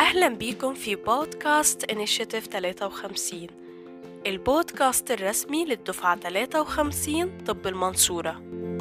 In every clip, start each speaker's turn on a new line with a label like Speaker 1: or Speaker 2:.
Speaker 1: أهلا بيكم في بودكاست إنيشيتيف 53 البودكاست الرسمي للدفعة 53 طب المنصورة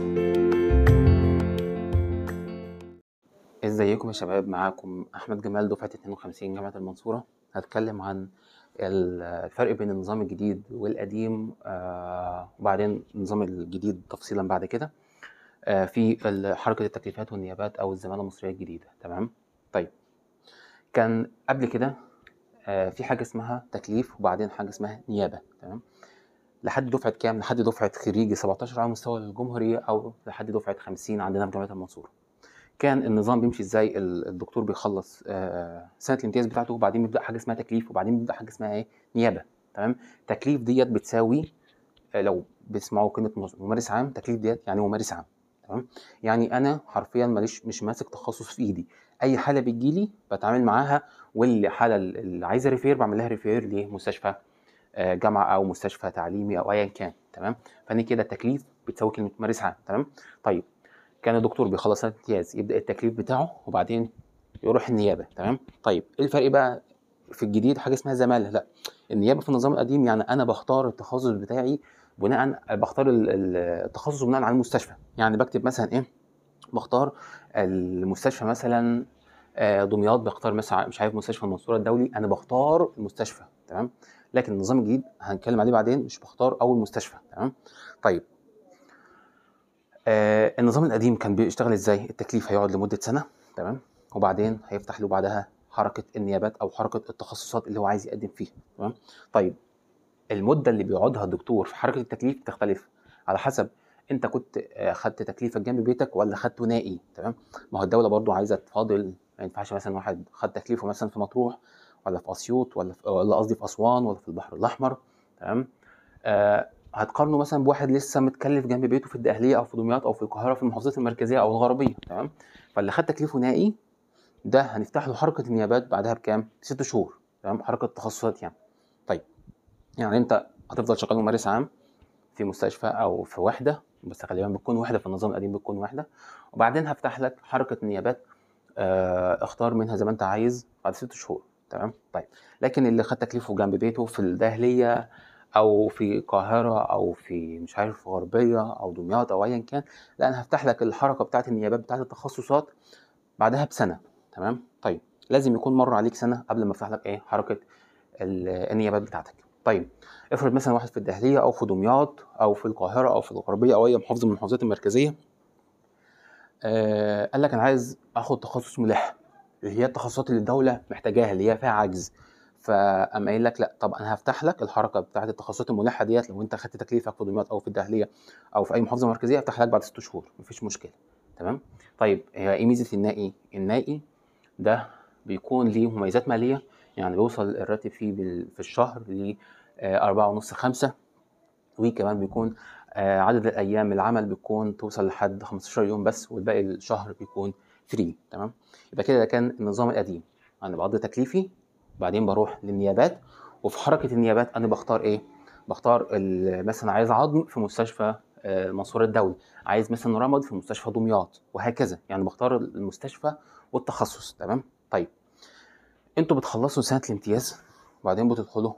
Speaker 2: ازيكم يا شباب معاكم احمد جمال دفعه 52 جامعه المنصوره هتكلم عن الفرق بين النظام الجديد والقديم آه وبعدين النظام الجديد تفصيلا بعد كده آه في حركه التكليفات والنيابات او الزماله المصريه الجديده تمام طيب كان قبل كده آه في حاجه اسمها تكليف وبعدين حاجه اسمها نيابه تمام لحد دفعه كام لحد دفعه خريجي 17 على مستوى الجمهوريه او لحد دفعه 50 عندنا في جامعه المنصوره كان النظام بيمشي ازاي الدكتور بيخلص آه، سنه الامتياز بتاعته وبعدين بيبدا حاجه اسمها تكليف وبعدين بيبدا حاجه اسمها ايه نيابه تمام تكليف ديت بتساوي آه، لو بتسمعوا كلمه ممارس عام تكليف ديت يعني ممارس عام تمام يعني انا حرفيا ماليش مش ماسك تخصص في ايدي اي حاله بتجيلي بتعامل معاها والحاله اللي عايزه ريفير بعمل لها ريفير لمستشفى آه، جامعه او مستشفى تعليمي او ايا كان تمام فانا كده التكليف بتساوي كلمه ممارس عام تمام طيب كان الدكتور بيخلص سنه امتياز يبدا التكليف بتاعه وبعدين يروح النيابه تمام طيب ايه الفرق بقى في الجديد حاجه اسمها زماله لا النيابه في النظام القديم يعني انا بختار التخصص بتاعي بناء بختار التخصص بناء على المستشفى يعني بكتب مثلا ايه بختار المستشفى مثلا آه، دمياط بختار مثلا مش عارف مستشفى المنصوره الدولي انا بختار المستشفى تمام لكن النظام الجديد هنتكلم عليه بعدين مش بختار اول مستشفى تمام طيب آه النظام القديم كان بيشتغل ازاي التكليف هيقعد لمده سنه تمام وبعدين هيفتح له بعدها حركه النيابات او حركه التخصصات اللي هو عايز يقدم فيها تمام طيب المده اللي بيقعدها الدكتور في حركه التكليف تختلف على حسب انت كنت آه، خدت تكليفك جنب بيتك ولا خدته نائي تمام ما هو الدوله برضو عايزه تفاضل ما ينفعش مثلا واحد خد تكليفه مثلا في مطروح ولا في اسيوط ولا ولا قصدي في اسوان ولا في البحر الاحمر تمام آه هتقارنه مثلا بواحد لسه متكلف جنب بيته في الدقهليه او في دمياط او في القاهره في المحافظات المركزيه او الغربيه تمام فاللي خد تكليفه نائي ده هنفتح له حركه النيابات بعدها بكام؟ ست شهور تمام حركه تخصصات يعني طيب يعني انت هتفضل شغال ممارس عام في مستشفى او في وحده بس غالبا بتكون وحده في النظام القديم بتكون وحده وبعدين هفتح لك حركه نيابات آه اختار منها زي ما انت عايز بعد ست شهور تمام طيب لكن اللي خد تكليفه جنب بيته في الدهليه او في القاهره او في مش عارف غربيه او دمياط او ايا كان لا انا هفتح لك الحركه بتاعه النيابات بتاعه التخصصات بعدها بسنه تمام طيب لازم يكون مر عليك سنه قبل ما افتح لك ايه حركه النيابات بتاعتك طيب افرض مثلا واحد في الدهليه او في دمياط او في القاهره او في الغربيه او اي محافظه من المحافظات المركزيه آه قال لك انا عايز اخد تخصص ملح اللي هي التخصصات اللي الدوله محتاجاها اللي هي فيها عجز فقام قايل لك لا طب انا هفتح لك الحركه بتاعت التخصصات الملحه ديت لو انت خدت تكليفك في دمياط او في الدهليه او في اي محافظه مركزيه افتح لك بعد ست شهور مفيش مشكله تمام طيب هي ايه ميزه النائي النائي ده بيكون ليه مميزات ماليه يعني بيوصل الراتب فيه في الشهر ل آه، أربعة ونص خمسة وكمان بيكون آه، عدد الأيام العمل بيكون توصل لحد 15 يوم بس والباقي الشهر بيكون فري تمام يبقى كده ده كان النظام القديم أنا بقضي تكليفي بعدين بروح للنيابات وفي حركة النيابات أنا بختار إيه؟ بختار مثلا عايز عظم في مستشفى آه، المنصورة الدولي عايز مثلا رمد في مستشفى دمياط وهكذا يعني بختار المستشفى والتخصص تمام طيب انتوا بتخلصوا سنة الامتياز وبعدين بتدخلوا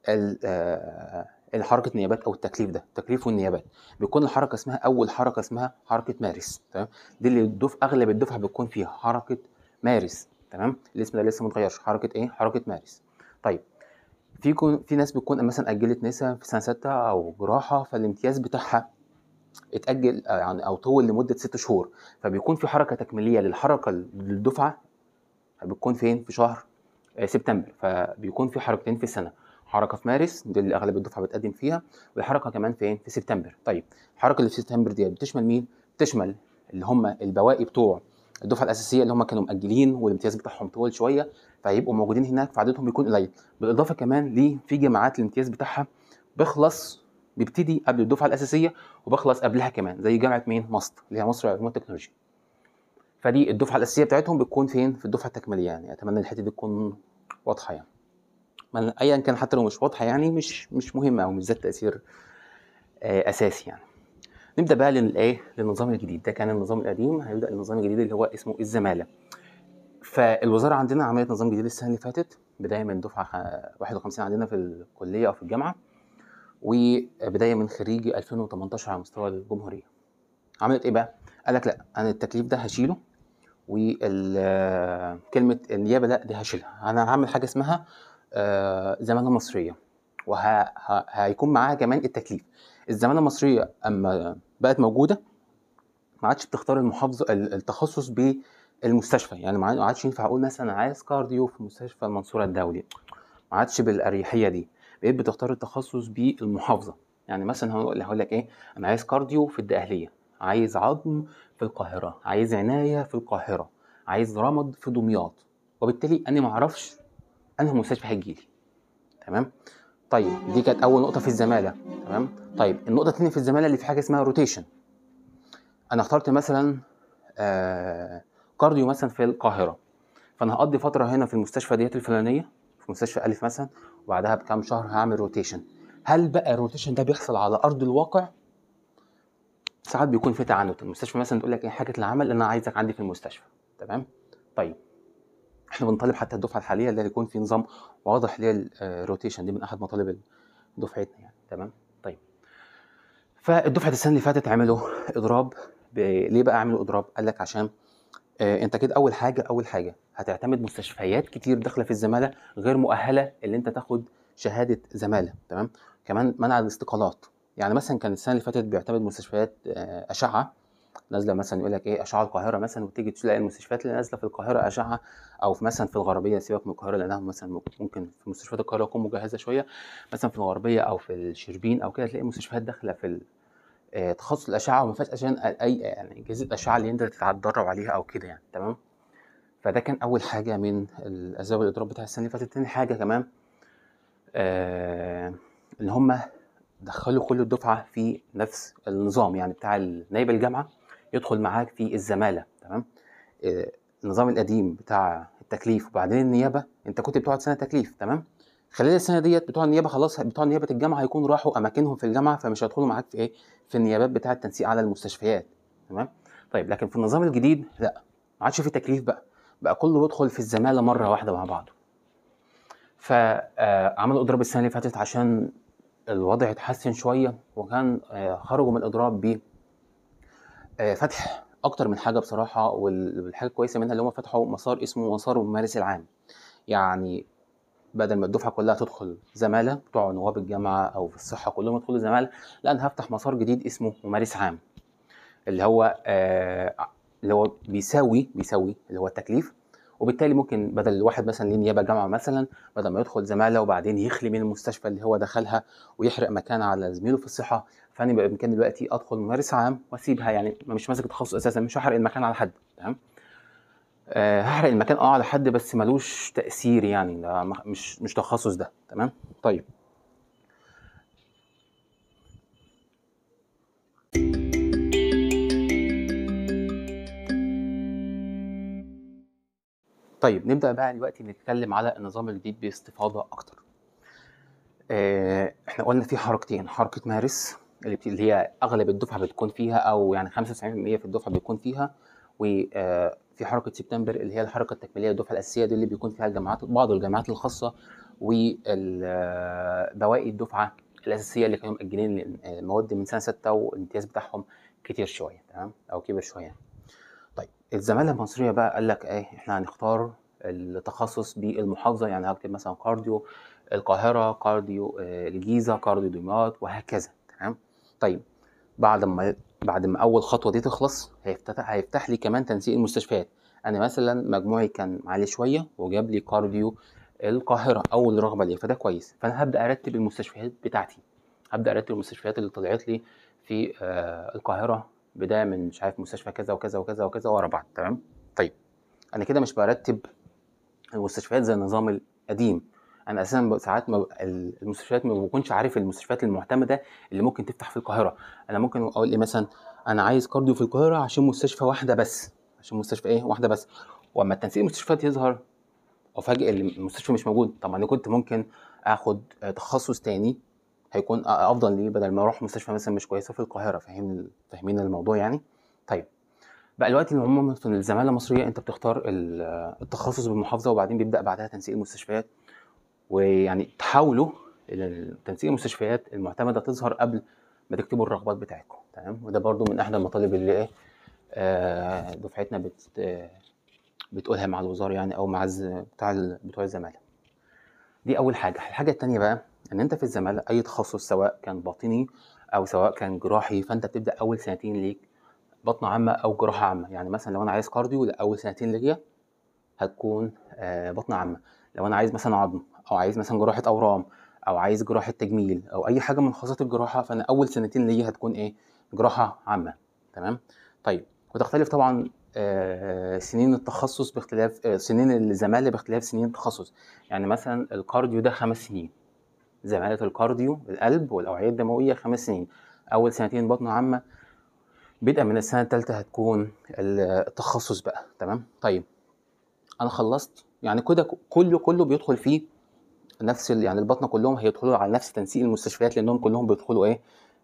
Speaker 2: آه، الحركه النيابات او التكليف ده تكليف والنيابات بيكون الحركه اسمها اول حركه اسمها حركه مارس تمام دي اللي الدف اغلب الدفعه بتكون فيها حركه مارس تمام الاسم ده لسه ما اتغيرش حركه ايه حركه مارس طيب في كون في ناس بتكون مثلا اجلت نسا في سنه سته او جراحه فالامتياز بتاعها اتاجل آه، يعني او طول لمده ست شهور فبيكون في حركه تكميليه للحركه للدفعه بتكون فين في شهر آه، سبتمبر فبيكون في حركتين في السنه حركه في مارس دي اللي اغلب الدفعه بتقدم فيها والحركه كمان فين في سبتمبر طيب الحركه اللي في سبتمبر دي بتشمل مين بتشمل اللي هم البواقي بتوع الدفعه الاساسيه اللي هم كانوا مأجلين والامتياز بتاعهم طول شويه فهيبقوا موجودين هناك فعددهم بيكون قليل بالاضافه كمان ليه في جامعات الامتياز بتاعها بيخلص بيبتدي قبل الدفعه الاساسيه وبيخلص قبلها كمان زي جامعه مين مصر اللي هي مصر للعلوم والتكنولوجيا فدي الدفعه الاساسيه بتاعتهم بتكون فين في الدفعه التكميليه يعني اتمنى الحته دي تكون واضحه يعني ايا كان حتى لو مش واضحه يعني مش مش مهمه او مش ذات تاثير آه، اساسي يعني نبدا بقى للايه للنظام الجديد ده كان النظام القديم هيبدا النظام الجديد اللي هو اسمه الزماله فالوزاره عندنا عملت نظام جديد السنه اللي فاتت بدايه من دفعه خ- 51 عندنا في الكليه او في الجامعه وبدايه من خريجي 2018 على مستوى الجمهوريه عملت ايه بقى قال لك لا انا التكليف ده هشيله وكلمه النيابه لا دي هشيلها انا هعمل حاجه اسمها آه، زماله مصريه وهيكون معاها كمان التكليف الزماله المصريه اما بقت موجوده ما عادش بتختار المحافظه ال- التخصص بالمستشفى يعني ما عادش ينفع اقول مثلا أنا عايز كارديو في مستشفى المنصوره الدولي ما عادش بالاريحيه دي بقيت بتختار التخصص بالمحافظه يعني مثلا هقول هقول لك ايه انا عايز كارديو في الدقهليه عايز عظم في القاهره عايز عنايه في القاهره عايز رمد في دمياط وبالتالي انا ما اعرفش انهي مستشفى هيجيلي تمام طيب دي كانت اول نقطه في الزماله تمام طيب النقطه الثانيه في الزماله اللي في حاجه اسمها روتيشن انا اخترت مثلا آه كارديو مثلا في القاهره فانا هقضي فتره هنا في المستشفى ديت الفلانيه في مستشفى الف مثلا وبعدها بكام شهر هعمل روتيشن هل بقى الروتيشن ده بيحصل على ارض الواقع ساعات بيكون في تعنت المستشفى مثلا تقول لك ايه حاجه العمل انا عايزك عندي في المستشفى تمام طيب احنا بنطالب حتى الدفعه الحاليه اللي يكون في نظام واضح للروتيشن دي من احد مطالب دفعتنا يعني تمام طيب فالدفعه السنه اللي فاتت عملوا اضراب ب... ليه بقى عملوا اضراب قال لك عشان آه انت كده اول حاجه اول حاجه هتعتمد مستشفيات كتير داخله في الزماله غير مؤهله اللي انت تاخد شهاده زماله تمام كمان منع الاستقالات يعني مثلا كان السنه اللي فاتت بيعتمد مستشفيات آه اشعه نازله مثلا يقول لك ايه اشعه القاهره مثلا وتيجي تلاقي المستشفيات اللي نازله في القاهره اشعه او في مثلا في الغربيه سيبك من القاهره لانها مثلا ممكن في مستشفيات القاهره تكون مجهزه شويه مثلا في الغربيه او في الشربين او كده تلاقي مستشفيات داخله في ال- آه، تخصص الاشعه وما فيهاش عشان اي يعني اجهزه اشعه اللي انت تتدرب عليها او كده يعني تمام فده كان اول حاجه من الاسباب الاضراب بتاع السنه اللي فاتت تاني حاجه كمان آه ان هم دخلوا كل الدفعه في نفس النظام يعني بتاع نائب الجامعه يدخل معاك في الزماله تمام آه، النظام القديم بتاع التكليف وبعدين النيابه انت كنت بتقعد سنه تكليف تمام خلال السنه ديت بتوع النيابه خلاص بتوع نيابه الجامعه هيكونوا راحوا اماكنهم في الجامعه فمش هيدخلوا معاك في ايه في النيابات بتاع التنسيق على المستشفيات تمام طيب لكن في النظام الجديد لا ما عادش في تكليف بقى بقى كله بيدخل في الزماله مره واحده مع بعضه فعملوا اضراب السنه اللي فاتت عشان الوضع يتحسن شويه وكان آه، خرجوا من الاضراب ب آه، فتح اكتر من حاجه بصراحه وال- والحاجه الكويسه منها اللي هم فتحوا مسار اسمه مسار الممارس العام يعني بدل ما الدفعه كلها تدخل زماله بتوع نواب الجامعه او في الصحه كلهم يدخلوا زماله لا انا هفتح مسار جديد اسمه ممارس عام اللي هو آه اللي هو بيساوي بيساوي اللي هو التكليف وبالتالي ممكن بدل الواحد مثلا ليه نيابه جامعه مثلا بدل ما يدخل زماله وبعدين يخلي من المستشفى اللي هو دخلها ويحرق مكان على زميله في الصحه فانا بقى بامكاني دلوقتي ادخل ممارس عام واسيبها يعني مش ماسك تخصص اساسا مش هحرق المكان على حد تمام آه هحرق المكان اه على حد بس ملوش تاثير يعني ده مح- مش مش تخصص ده تمام طيب طيب نبدا بقى دلوقتي نتكلم على النظام الجديد باستفاضه اكتر آه، احنا قلنا في حركتين حركه مارس اللي, بت... اللي هي اغلب الدفعه بتكون فيها او يعني 95% في الدفعه بيكون فيها وفي حركه سبتمبر اللي هي الحركه التكميليه الدفعه الاساسيه دي اللي بيكون فيها الجامعات بعض الجامعات الخاصه وبواقي الدفعه الاساسيه اللي كانوا مأجلين المواد من سنه 6 والامتياز بتاعهم كتير شويه تمام او كبر شويه طيب الزماله المصريه بقى قال لك ايه احنا هنختار التخصص بالمحافظه يعني هكتب مثلا كارديو القاهره كارديو آه، الجيزه كارديو دمياط وهكذا تمام طيب بعد ما بعد ما اول خطوه دي تخلص هيفتح هيفتح لي كمان تنسيق المستشفيات انا مثلا مجموعي كان عالي شويه وجاب لي كارديو القاهره اول رغبه ليا فده كويس فانا هبدا ارتب المستشفيات بتاعتي هبدا ارتب المستشفيات اللي طلعت لي في آه، القاهره بدايه من مش عارف مستشفى كذا وكذا وكذا وكذا ورا بعض تمام طيب انا كده مش برتب المستشفيات زي النظام القديم انا اساسا ب- ساعات ما ب- ال- المستشفيات ما بكونش عارف المستشفيات المعتمده اللي ممكن تفتح في القاهره انا ممكن اقول ايه مثلا انا عايز كارديو في القاهره عشان مستشفى واحده بس عشان مستشفى ايه واحده بس واما تنسيق المستشفيات يظهر وفجاه المستشفى مش موجود طب انا كنت ممكن اخد آه، تخصص تاني هيكون أ- افضل لي بدل ما اروح مستشفى مثلا مش كويسه في القاهره فاهمين فاهمين الموضوع يعني طيب بقى دلوقتي عموما في الزماله المصريه انت بتختار ال- التخصص بالمحافظه وبعدين بيبدا بعدها تنسيق المستشفيات ويعني تحاولوا ال- تنسيق المستشفيات المعتمده تظهر قبل ما تكتبوا الرغبات بتاعتكم تمام وده برضو من احدى المطالب اللي ايه آه، دفعتنا بت آه، بتقولها مع الوزاره يعني او مع الز- بتاع ال- بتوع الزماله دي اول حاجه الحاجه التانية بقى ان انت في الزماله اي تخصص سواء كان باطني او سواء كان جراحي فانت بتبدا اول سنتين ليك بطن عامه او جراحه عامه يعني مثلا لو انا عايز كارديو لا اول سنتين ليا هتكون آه، بطن عامه لو انا عايز مثلا عظم او عايز مثلا جراحه اورام او عايز جراحه تجميل او اي حاجه من خاصات الجراحه فانا اول سنتين ليا هتكون ايه جراحه عامه تمام طيب وتختلف طبعا آه، سنين التخصص باختلاف آه، سنين الزماله باختلاف سنين التخصص يعني مثلا الكارديو ده خمس سنين زمالة الكارديو القلب والأوعية الدموية خمس سنين أول سنتين بطن عامة بدءا من السنة التالتة هتكون التخصص بقى تمام طيب أنا خلصت يعني كده كله كله بيدخل فيه نفس ال- يعني البطنة كلهم هيدخلوا على نفس تنسيق المستشفيات لأنهم كلهم بيدخلوا إيه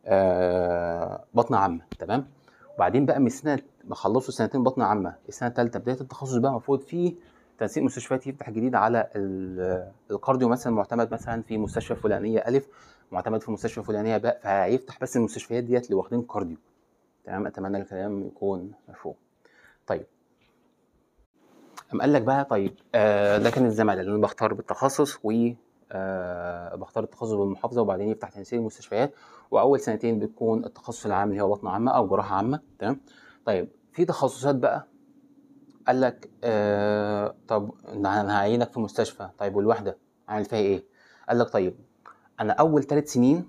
Speaker 2: آه بطن عامة تمام وبعدين بقى من السنة ما خلصوا سنتين بطن عامة السنة التالتة بداية التخصص بقى المفروض فيه تنسيق مستشفيات يفتح جديد على ال- الكارديو مثلا معتمد مثلا في مستشفى فلانية ألف معتمد في مستشفى فلانية باء فهيفتح بس المستشفيات ديت اللي واخدين كارديو تمام أتمنى الكلام يكون مفهوم طيب أم قال لك بقى طيب آه ده كان الزمالة اللي أنا بختار بالتخصص و آه بختار التخصص بالمحافظة وبعدين يفتح تنسيق المستشفيات وأول سنتين بتكون التخصص العام اللي هو بطن عامة أو جراحة عامة تمام طيب في تخصصات بقى قال لك آه طب انا هعينك في مستشفى طيب والوحده اعمل فيها ايه قال لك طيب انا اول ثلاث سنين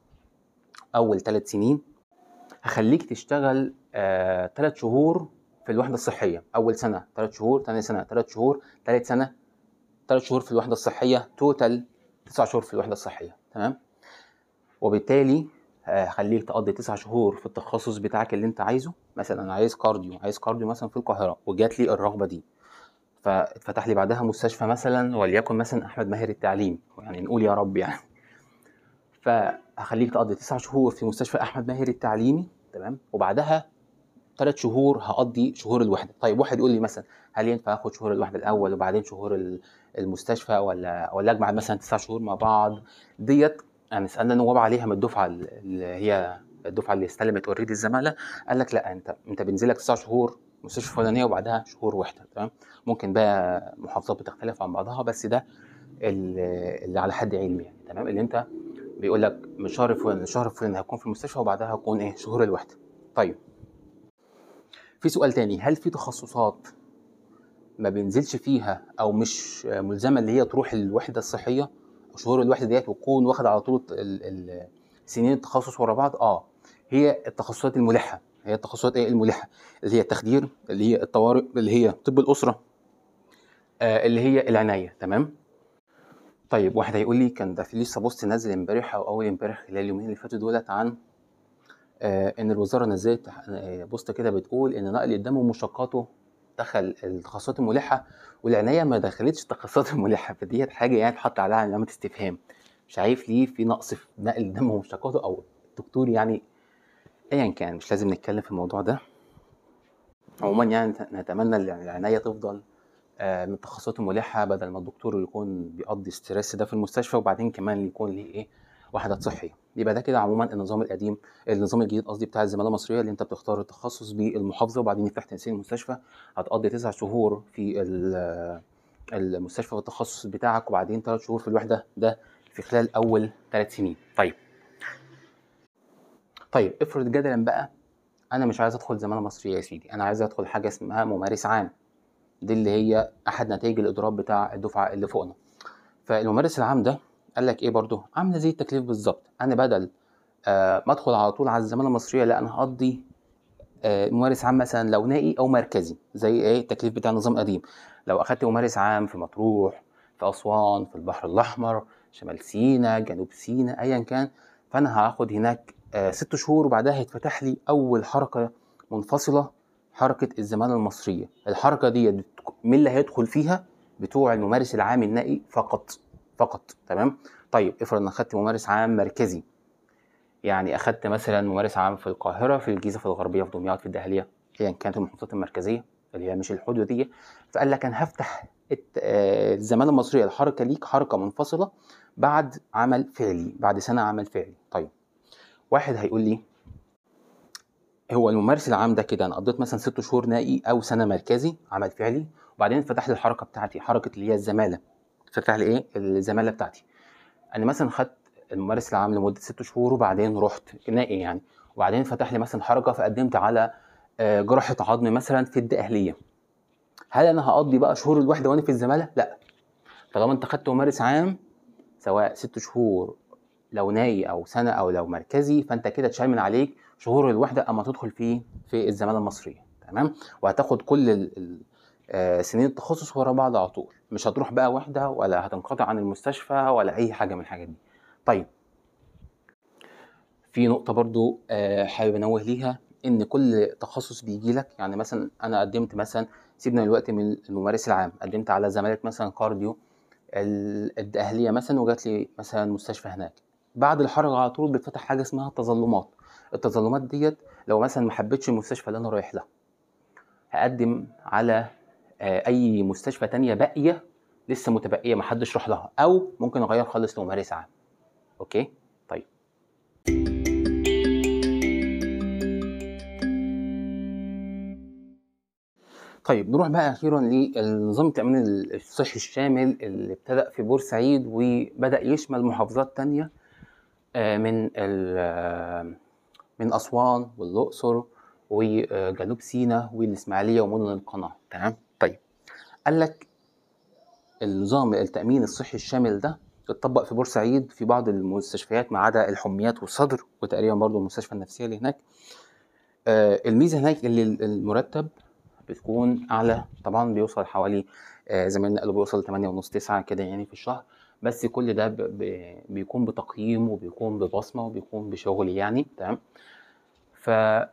Speaker 2: اول ثلاث سنين هخليك تشتغل آه ثلاث شهور في الوحده الصحيه اول سنه ثلاث شهور ثاني سنه ثلاث شهور ثالث سنه ثلاث شهور في الوحده الصحيه توتال تسع شهور في الوحده الصحيه تمام وبالتالي آه، هخليك تقضي تسع شهور في التخصص بتاعك اللي انت عايزه مثلا انا عايز كارديو عايز كارديو مثلا في القاهره وجات لي الرغبه دي فاتفتح لي بعدها مستشفى مثلا وليكن مثلا احمد ماهر التعليم يعني نقول يا رب يعني فهخليك تقضي تسع شهور في مستشفى احمد ماهر التعليمي تمام وبعدها ثلاث شهور هقضي شهور الوحده طيب واحد يقول لي مثلا هل ينفع اخد شهور الوحده الاول وبعدين شهور ال- المستشفى ولا ولا اجمع مثلا تسع شهور مع بعض ديت يعني سالنا نواب عليها من الدفعه اللي هي الدفعه اللي استلمت اوريدي الزماله قال لك لا انت انت بينزل لك تسع شهور مستشفى فلانيه وبعدها شهور وحده تمام ممكن بقى محافظات بتختلف عن بعضها بس ده ال- اللي على حد علمي يعني تمام اللي انت بيقول لك من شهر فلان لشهر فلان هكون في المستشفى وبعدها هكون ايه شهور الوحده طيب في سؤال تاني هل في تخصصات ما بينزلش فيها او مش ملزمه اللي هي تروح الوحده الصحيه او شهور الوحده ديت وتكون واخد على طول ال- ال- سنين التخصص ورا بعض اه هي التخصصات الملحه هي التخصصات ايه الملحه اللي هي التخدير اللي هي الطوارئ اللي هي طب الاسره آه اللي هي العنايه تمام طيب واحد هيقول لي كان ده في لسه بوست نازل امبارح او اول امبارح خلال اليومين اللي فاتوا دولت عن آه ان الوزاره نزلت آه، بوست كده بتقول ان نقل الدم ومشتقاته دخل التخصصات الملحه والعنايه ما دخلتش التخصصات الملحه فديت حاجه يعني تحط عليها علامه استفهام مش عارف ليه في نقص في نقل الدم ومشتقاته او الدكتور يعني ايا كان مش لازم نتكلم في الموضوع ده عموما يعني نتمنى ان العنايه تفضل آه، من التخصصات الملحه بدل ما الدكتور يكون بيقضي ستريس ده في المستشفى وبعدين كمان يكون ليه ايه وحدات صحيه يبقى ده كده عموما النظام القديم النظام الجديد قصدي بتاع الزماله المصريه اللي انت بتختار التخصص بالمحافظه وبعدين يفتح تنسيق المستشفى هتقضي تسع شهور في ال- المستشفى والتخصص بتاعك وبعدين ثلاث شهور في الوحده ده في خلال اول ثلاث سنين طيب طيب افرض جدلا بقى انا مش عايز ادخل زماله مصريه يا سيدي انا عايز ادخل حاجه اسمها ممارس عام دي اللي هي احد نتائج الاضراب بتاع الدفعه اللي فوقنا فالممارس العام ده قال لك ايه برضو عامله زي التكليف بالظبط انا بدل آه ما ادخل على طول على الزماله المصريه لا انا هقضي آه ممارس عام مثلا لو نائي او مركزي زي ايه التكليف بتاع النظام القديم لو اخدت ممارس عام في مطروح في اسوان في البحر الاحمر شمال سيناء جنوب سيناء ايا كان فانا هاخد هناك آه ست شهور وبعدها هيتفتح لي اول حركه منفصله حركه الزماله المصريه الحركه دي بتك- مين اللي هيدخل فيها بتوع الممارس العام النائي فقط فقط تمام طيب افرض انا اخدت ممارس عام مركزي يعني اخدت مثلا ممارس عام في القاهره في الجيزه في الغربيه في دمياط في الدهليه ايا كانت المحافظات المركزيه اللي هي مش الحدوديه فقال لك انا هفتح الت- آه، الزماله المصريه الحركه ليك حركه منفصله بعد عمل فعلي بعد سنه عمل فعلي طيب واحد هيقول لي هو الممارس العام ده كده انا قضيت مثلا ست شهور نائي او سنه مركزي عمل فعلي وبعدين فتح لي الحركه بتاعتي حركه اللي هي الزماله فتح لي ايه الزماله بتاعتي انا مثلا خدت الممارس العام لمده ست شهور وبعدين رحت نائي يعني وبعدين فتح لي مثلا حركه فقدمت على آه، جراحه عظم مثلا في الدقهليه هل انا هقضي بقى شهور الوحده وانا في الزماله لا طالما انت خدت ممارس عام سواء ست شهور لو ناي او سنه او لو مركزي فانت كده اتشال من عليك شهور الوحده اما تدخل في في الزماله المصريه تمام وهتاخد كل ال- ال- آه، سنين التخصص ورا بعض على طول مش هتروح بقى وحده ولا هتنقطع عن المستشفى ولا اي حاجه من الحاجات دي طيب في نقطة برضو آه، حابب انوه ليها ان كل تخصص بيجي لك يعني مثلا انا قدمت مثلا سيبنا دلوقتي من الممارس العام قدمت على زمالة مثلا كارديو ال- الدقهلية مثلا وجات لي مثلا مستشفى هناك بعد الحركة على طول بتفتح حاجة اسمها تظلمات التظلمات ديت لو مثلا ما حبيتش المستشفى اللي انا رايح لها هقدم على آه، اي مستشفى تانية باقية لسه متبقية ما حدش راح لها او ممكن اغير خالص لممارس عام اوكي طيب طيب نروح بقى اخيرا للنظام التامين الصحي الشامل اللي ابتدأ في بورسعيد وبدأ يشمل محافظات تانية آه، من ال- آه، من اسوان والاقصر وجنوب سيناء والاسماعيليه ومدن القناه تمام طيب قال لك النظام التامين الصحي الشامل ده اتطبق في بورسعيد في بعض المستشفيات ما عدا الحميات والصدر وتقريبا برضو المستشفى النفسيه اللي هناك آه، الميزه هناك اللي المرتب بتكون اعلى طبعا بيوصل حوالي آه، زي ما قلنا قالوا بيوصل 8 ونص 9 كده يعني في الشهر بس كل ده ب- ب- بيكون بتقييم وبيكون ببصمه وبيكون بشغل يعني تمام ف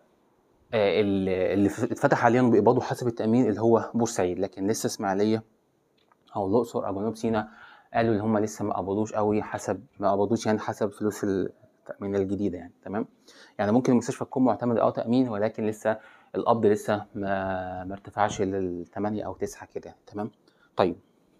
Speaker 2: آه، ال- اللي ف- اتفتح عليهم بيقبضوا حسب التامين اللي هو بورسعيد لكن لسه اسماعيليه او الاقصر او جنوب سيناء قالوا ان هم لسه ما قبضوش قوي حسب ما قبضوش يعني حسب فلوس التامين الجديده يعني تمام يعني ممكن المستشفى تكون معتمده اه تامين ولكن لسه القبض لسه ما ما ارتفعش لل 8 او 9 كده تمام طيب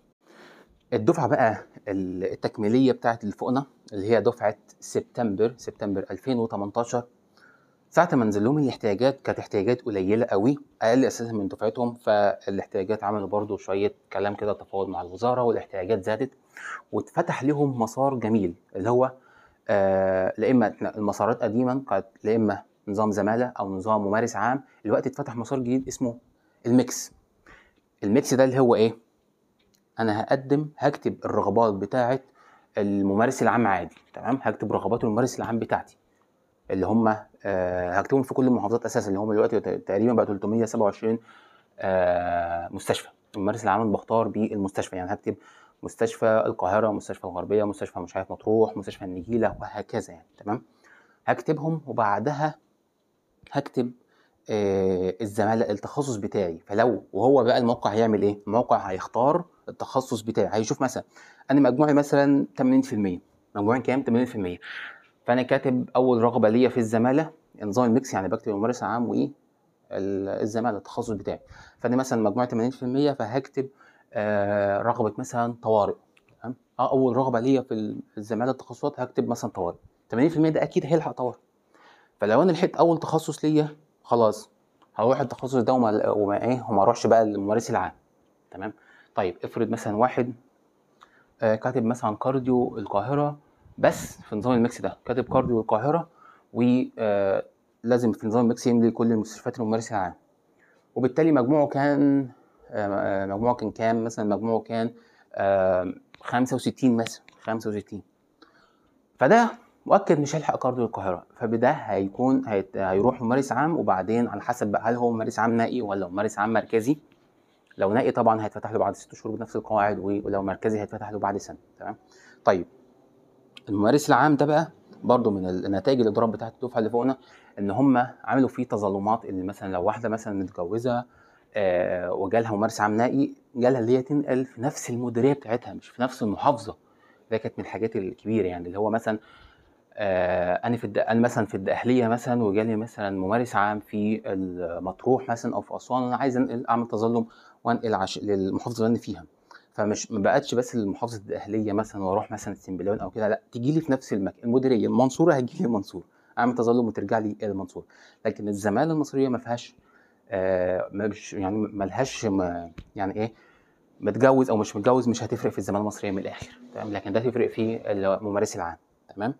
Speaker 2: الدفعه بقى ال- التكميليه بتاعت اللي فوقنا اللي هي دفعه سبتمبر سبتمبر 2018 ساعة ما نزل لهم الاحتياجات كانت احتياجات قليلة قوي أقل أساسا من دفعتهم فالاحتياجات عملوا برضو شوية كلام كده تفاوض مع الوزارة والاحتياجات زادت واتفتح لهم مسار جميل اللي هو آه لا إما المسارات قديما كانت لا إما نظام زمالة أو نظام ممارس عام الوقت اتفتح مسار جديد اسمه الميكس الميكس ده اللي هو إيه؟ أنا هقدم هكتب الرغبات بتاعة الممارس العام عادي تمام هكتب رغبات الممارس العام بتاعتي اللي هم آه، هكتبهم في كل المحافظات اساسا اللي هم دلوقتي ت- تقريبا بقى 327 آه، مستشفى الممارس العام اللي بختار بيه المستشفى يعني هكتب مستشفى القاهره مستشفى الغربيه مستشفى مش عارف مطروح مستشفى النجيله وهكذا يعني تمام هكتبهم وبعدها هكتب آه، الزماله التخصص بتاعي فلو وهو بقى الموقع هيعمل ايه الموقع هيختار التخصص بتاعي هيشوف مثلا انا مجموعي مثلا 80% مجموعي كام 80% فانا كاتب اول رغبه ليا في الزماله نظام الميكس يعني بكتب الممارس العام وايه ال- الزماله التخصص بتاعي فانا مثلا مجموعه 80% فهكتب آه رغبه مثلا طوارئ تمام اه اول رغبه ليا في ال- في الزماله التخصصات هكتب مثلا طوارئ 80% ده اكيد هيلحق طوارئ فلو انا لحقت اول تخصص ليا خلاص هروح التخصص ده وما وما ايه وما اروحش بقى للممارس العام تمام طيب افرض مثلا واحد آه، كاتب مثلا كارديو القاهرة بس في نظام الميكس ده كاتب كارديو القاهرة ولازم في نظام الميكس يملي كل المستشفيات الممارسة العام وبالتالي مجموعه كان آه، آه، مجموعه كان كام مثلا مجموعه كان آه، 65 مثلا 65 فده مؤكد مش هيلحق كارديو القاهرة فبده هيكون هيت- هيروح ممارس عام وبعدين على حسب بقى هل هو ممارس عام نائي ولا ممارس عام مركزي لو نائي طبعا هيتفتح له بعد ست شهور بنفس القواعد و- ولو مركزي هيتفتح له بعد سنه تمام طيب الممارس العام ده بقى برضه من النتائج الاضراب بتاعت الدفعه اللي فوقنا ان هم عملوا فيه تظلمات اللي مثلا لو واحده مثلا متجوزه آه وجالها ممارس عام نائي جالها اللي هي تنقل في نفس المديريه بتاعتها مش في نفس المحافظه ده كانت من الحاجات الكبيره يعني اللي هو مثلا آه انا في الد... انا مثلا في الدقهليه مثلا وجالي مثلا ممارس عام في المطروح مثلا او في اسوان انا عايز انقل اعمل تظلم وانقل عش... للمحافظه اللي انا فيها فمش ما بقتش بس المحافظه الدقهليه مثلا واروح مثلا السنبلاوين او كده لا تيجي لي في نفس المكان المديريه المنصوره هتجي لي المنصوره اعمل تظلم وترجع لي المنصوره لكن الزماله المصريه ما فيهاش آه مش يعني ما لهاش ما يعني ايه متجوز او مش متجوز مش هتفرق في الزماله المصريه من الاخر تمام لكن ده تفرق في الممارس العام تمام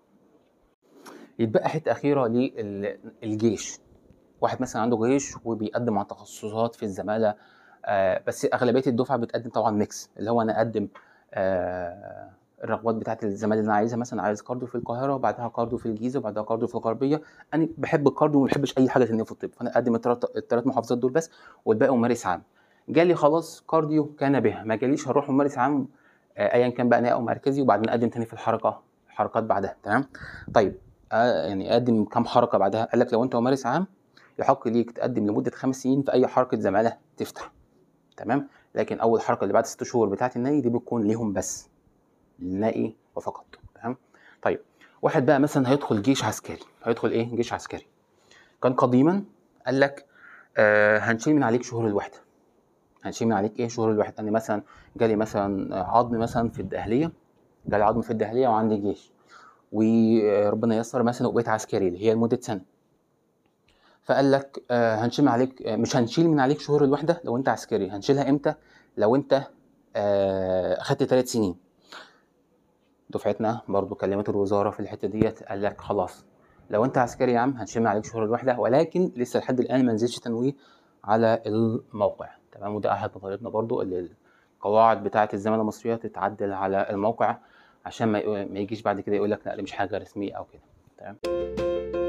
Speaker 2: يتبقى حته اخيره للجيش واحد مثلا عنده جيش وبيقدم على تخصصات في الزماله آه بس اغلبيه الدفعه بتقدم طبعا ميكس اللي هو انا اقدم آه الرغبات بتاعت الزماله اللي انا عايزها مثلا عايز كارديو في القاهره وبعدها كارديو في الجيزه وبعدها كارديو في الغربيه انا بحب الكارديو وما بحبش اي حاجه ثانيه في الطب فانا اقدم الثلاث محافظات دول بس والباقي ممارس عام جالي خلاص كارديو كان بها ما جاليش هروح ممارس عام آه ايا كان بقى نهائي او مركزي وبعدين اقدم تاني في الحركه الحركات بعدها تمام طيب آه يعني اقدم كام حركه بعدها قال لك لو انت ممارس عام يحق ليك تقدم لمده خمس سنين في اي حركه زماله تفتح تمام لكن اول حركه اللي بعد ست شهور بتاعه النهائي دي بتكون ليهم بس النهائي وفقط تمام طيب واحد بقى مثلا هيدخل جيش عسكري هيدخل ايه جيش عسكري كان قديما قال لك آه هنشيل من عليك شهور الوحده هنشيل من عليك ايه شهور الوحده انا مثلا جالي مثلا عظم مثلا في الدهليه جالي عظم في الدهليه وعندي جيش وربنا يسر مثلا وبقيت عسكري اللي هي لمده سنه فقال لك آه هنشيل من عليك آه مش هنشيل من عليك شهور الوحده لو انت عسكري هنشيلها امتى لو انت آه اخدت ثلاث سنين دفعتنا برضو كلمت الوزاره في الحته ديت قال لك خلاص لو انت عسكري يا عم هنشيل من عليك شهور الوحده ولكن لسه لحد الان ما نزلش تنويه على الموقع تمام وده احد مطالبنا برضو اللي القواعد بتاعه الزماله المصريه تتعدل على الموقع عشان ما يجيش بعد كده يقول لك لا دي مش حاجه رسميه او كده تمام